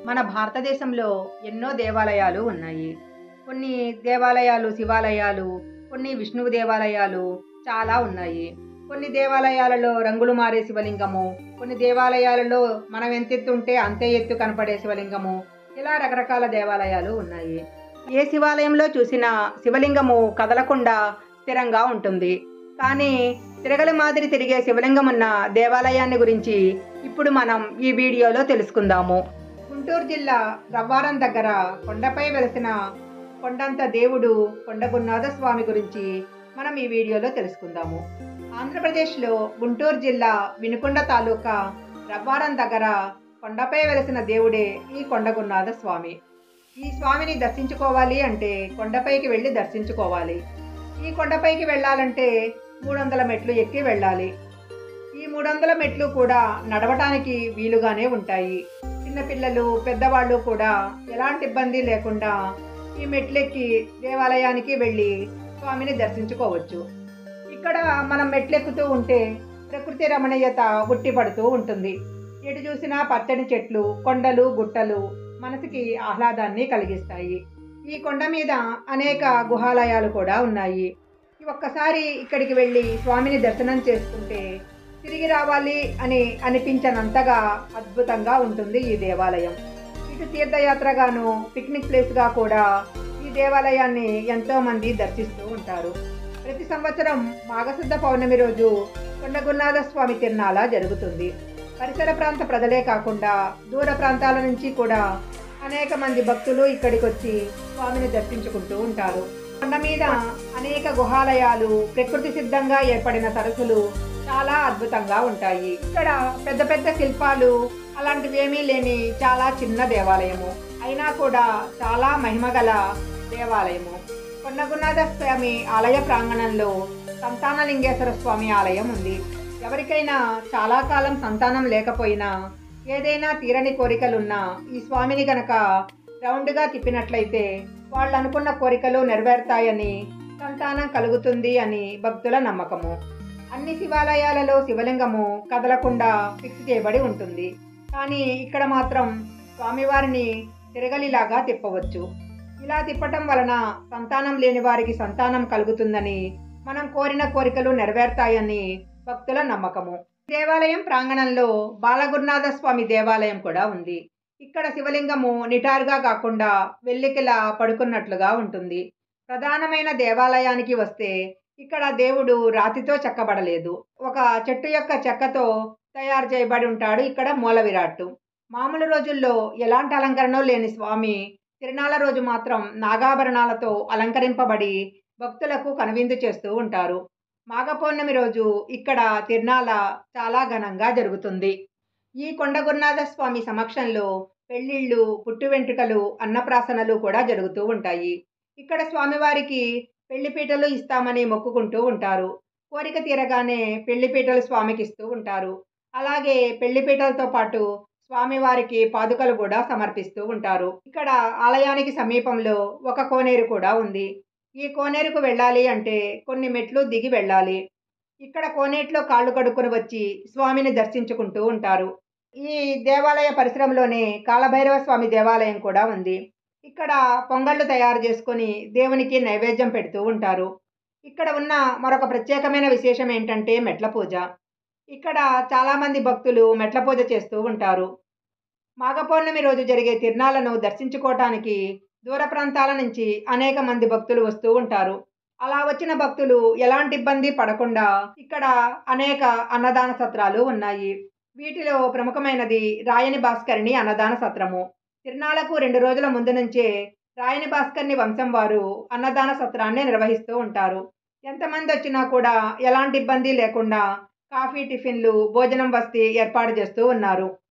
మన భారతదేశంలో ఎన్నో దేవాలయాలు ఉన్నాయి కొన్ని దేవాలయాలు శివాలయాలు కొన్ని విష్ణువు దేవాలయాలు చాలా ఉన్నాయి కొన్ని దేవాలయాలలో రంగులు మారే శివలింగము కొన్ని దేవాలయాలలో మనం ఎంతెత్తు ఉంటే అంతే ఎత్తు కనపడే శివలింగము ఇలా రకరకాల దేవాలయాలు ఉన్నాయి ఏ శివాలయంలో చూసినా శివలింగము కదలకుండా స్థిరంగా ఉంటుంది కానీ తిరగలి మాదిరి తిరిగే శివలింగం ఉన్న దేవాలయాన్ని గురించి ఇప్పుడు మనం ఈ వీడియోలో తెలుసుకుందాము గుంటూరు జిల్లా రవ్వారం దగ్గర కొండపై వెలిసిన కొండంత దేవుడు కొండగున్నాథ స్వామి గురించి మనం ఈ వీడియోలో తెలుసుకుందాము ఆంధ్రప్రదేశ్లో గుంటూరు జిల్లా వినుకొండ తాలూకా రవ్వారం దగ్గర కొండపై వెలిసిన దేవుడే ఈ కొండగున్నాథ స్వామి ఈ స్వామిని దర్శించుకోవాలి అంటే కొండపైకి వెళ్ళి దర్శించుకోవాలి ఈ కొండపైకి వెళ్ళాలంటే మూడు వందల మెట్లు ఎక్కి వెళ్ళాలి ఈ మూడు వందల మెట్లు కూడా నడవటానికి వీలుగానే ఉంటాయి చిన్నపిల్లలు పెద్దవాళ్ళు కూడా ఎలాంటి ఇబ్బంది లేకుండా ఈ మెట్లెక్కి దేవాలయానికి వెళ్ళి స్వామిని దర్శించుకోవచ్చు ఇక్కడ మనం మెట్లెక్కుతూ ఉంటే ప్రకృతి రమణీయత ఉట్టిపడుతూ ఉంటుంది ఎటు చూసినా పచ్చని చెట్లు కొండలు గుట్టలు మనసుకి ఆహ్లాదాన్ని కలిగిస్తాయి ఈ కొండ మీద అనేక గుహాలయాలు కూడా ఉన్నాయి ఒక్కసారి ఇక్కడికి వెళ్ళి స్వామిని దర్శనం చేసుకుంటే తిరిగి రావాలి అని అనిపించనంతగా అద్భుతంగా ఉంటుంది ఈ దేవాలయం ఇటు తీర్థయాత్రగాను పిక్నిక్ ప్లేస్గా కూడా ఈ దేవాలయాన్ని ఎంతో మంది దర్శిస్తూ ఉంటారు ప్రతి సంవత్సరం మాఘశుద్ధ పౌర్ణమి రోజు కొండగున్నాథ స్వామి తిరునాళ జరుగుతుంది పరిసర ప్రాంత ప్రజలే కాకుండా దూర ప్రాంతాల నుంచి కూడా అనేక మంది భక్తులు ఇక్కడికి వచ్చి స్వామిని దర్శించుకుంటూ ఉంటారు కొండ మీద అనేక గుహాలయాలు ప్రకృతి సిద్ధంగా ఏర్పడిన సరస్సులు చాలా అద్భుతంగా ఉంటాయి ఇక్కడ పెద్ద పెద్ద శిల్పాలు అలాంటివి ఏమీ లేని చాలా చిన్న దేవాలయము అయినా కూడా చాలా మహిమగల దేవాలయము కొన్నగున్నాథ స్వామి ఆలయ ప్రాంగణంలో సంతానలింగేశ్వర స్వామి ఆలయం ఉంది ఎవరికైనా చాలా కాలం సంతానం లేకపోయినా ఏదైనా తీరని కోరికలున్నా ఈ స్వామిని గనక రౌండ్గా తిప్పినట్లయితే వాళ్ళు అనుకున్న కోరికలు నెరవేరుతాయని సంతానం కలుగుతుంది అని భక్తుల నమ్మకము అన్ని శివాలయాలలో శివలింగము కదలకుండా ఫిక్స్ చేయబడి ఉంటుంది కానీ ఇక్కడ మాత్రం స్వామివారిని తిరగలిలాగా తిప్పవచ్చు ఇలా తిప్పటం వలన సంతానం లేని వారికి సంతానం కలుగుతుందని మనం కోరిన కోరికలు నెరవేరుతాయని భక్తుల నమ్మకము దేవాలయం ప్రాంగణంలో బాలగురునాథ స్వామి దేవాలయం కూడా ఉంది ఇక్కడ శివలింగము నిటారుగా కాకుండా వెల్లికిలా పడుకున్నట్లుగా ఉంటుంది ప్రధానమైన దేవాలయానికి వస్తే ఇక్కడ దేవుడు రాతితో చెక్కబడలేదు ఒక చెట్టు యొక్క చెక్కతో తయారు చేయబడి ఉంటాడు ఇక్కడ మూల విరాట్టు మామూలు రోజుల్లో ఎలాంటి అలంకరణ లేని స్వామి తిరునాళ్ళ రోజు మాత్రం నాగాభరణాలతో అలంకరింపబడి భక్తులకు కనువిందు చేస్తూ ఉంటారు మాఘ పౌర్ణమి రోజు ఇక్కడ తిరునాళ చాలా ఘనంగా జరుగుతుంది ఈ కొండగురునాథ స్వామి సమక్షంలో పెళ్లిళ్ళు పుట్టు వెంట్రుకలు అన్నప్రాసనలు కూడా జరుగుతూ ఉంటాయి ఇక్కడ స్వామివారికి పెళ్లిపీటలు ఇస్తామని మొక్కుకుంటూ ఉంటారు కోరిక తీరగానే పెళ్లిపీటలు స్వామికి ఇస్తూ ఉంటారు అలాగే పెళ్లిపీటలతో పాటు స్వామివారికి పాదుకలు కూడా సమర్పిస్తూ ఉంటారు ఇక్కడ ఆలయానికి సమీపంలో ఒక కోనేరు కూడా ఉంది ఈ కోనేరుకు వెళ్ళాలి అంటే కొన్ని మెట్లు దిగి వెళ్ళాలి ఇక్కడ కోనేట్లో కాళ్ళు కడుక్కొని వచ్చి స్వామిని దర్శించుకుంటూ ఉంటారు ఈ దేవాలయ పరిసరంలోనే కాళభైరవ స్వామి దేవాలయం కూడా ఉంది ఇక్కడ పొంగళ్ళు తయారు చేసుకొని దేవునికి నైవేద్యం పెడుతూ ఉంటారు ఇక్కడ ఉన్న మరొక ప్రత్యేకమైన విశేషం ఏంటంటే మెట్ల పూజ ఇక్కడ చాలామంది భక్తులు మెట్ల పూజ చేస్తూ ఉంటారు మాఘ పౌర్ణమి రోజు జరిగే తిరునాళ్లను దర్శించుకోవటానికి దూర ప్రాంతాల నుంచి అనేక మంది భక్తులు వస్తూ ఉంటారు అలా వచ్చిన భక్తులు ఎలాంటి ఇబ్బంది పడకుండా ఇక్కడ అనేక అన్నదాన సత్రాలు ఉన్నాయి వీటిలో ప్రముఖమైనది రాయని భాస్కరిని అన్నదాన సత్రము తిరునాళ్లకు రెండు రోజుల ముందు నుంచే రాయని భాస్కర్ని వంశం వారు అన్నదాన సత్రాన్ని నిర్వహిస్తూ ఉంటారు ఎంతమంది వచ్చినా కూడా ఎలాంటి ఇబ్బంది లేకుండా కాఫీ టిఫిన్లు భోజనం వస్తీ ఏర్పాటు చేస్తూ ఉన్నారు